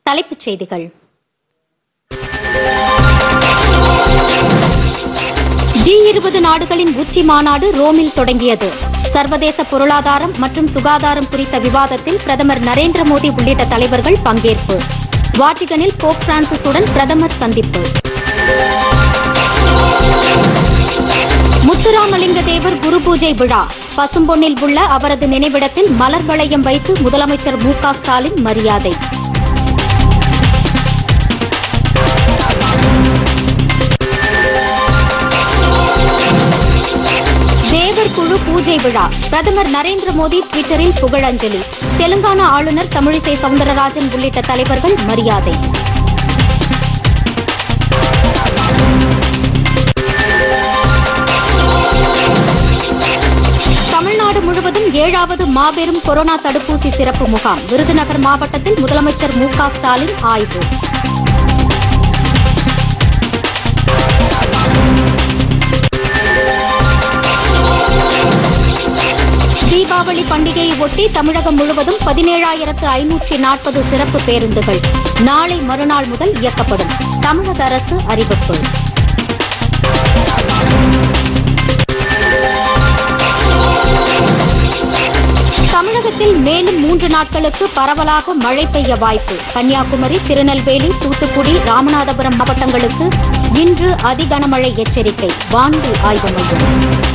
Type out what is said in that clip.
தலைப்புச் செய்திகள் ஜி இருபது நாடுகளின் உச்சி மாநாடு ரோமில் தொடங்கியது சர்வதேச பொருளாதாரம் மற்றும் சுகாதாரம் குறித்த விவாதத்தில் பிரதமர் நரேந்திர மோடி உள்ளிட்ட தலைவர்கள் பங்கேற்பு வாட்டிகனில் போப் பிரான்சிஸுடன் பிரதமர் சந்திப்பு முத்துராமலிங்க தேவர் குரு பூஜை விழா பசும்பொன்னில் உள்ள அவரது நினைவிடத்தில் மலர் வளையம் வைத்து முதலமைச்சர் மு க ஸ்டாலின் மரியாதை தேவர் குழு பூஜை விழா பிரதமர் நரேந்திர மோடி டுவிட்டரில் புகழஞ்சலி தெலுங்கானா ஆளுநர் தமிழிசை சவுந்தரராஜன் உள்ளிட்ட தலைவர்கள் மரியாதை தமிழ்நாடு முழுவதும் ஏழாவது மாபெரும் கொரோனா தடுப்பூசி சிறப்பு முகாம் விருதுநகர் மாவட்டத்தில் முதலமைச்சர் மு க ஸ்டாலின் ஆய்வு தீபாவளி பண்டிகையை ஒட்டி தமிழகம் முழுவதும் பதினேழாயிரத்து ஐநூற்றி நாற்பது சிறப்பு பேருந்துகள் நாளை மறுநாள் முதல் இயக்கப்படும் தமிழக அரசு அறிவிப்பு தமிழகத்தில் மேலும் மூன்று நாட்களுக்கு பரவலாக மழை பெய்ய வாய்ப்பு கன்னியாகுமரி திருநெல்வேலி தூத்துக்குடி ராமநாதபுரம் மாவட்டங்களுக்கு இன்று அதிகனமழை எச்சரிக்கை வானிலை ஆய்வு மையம்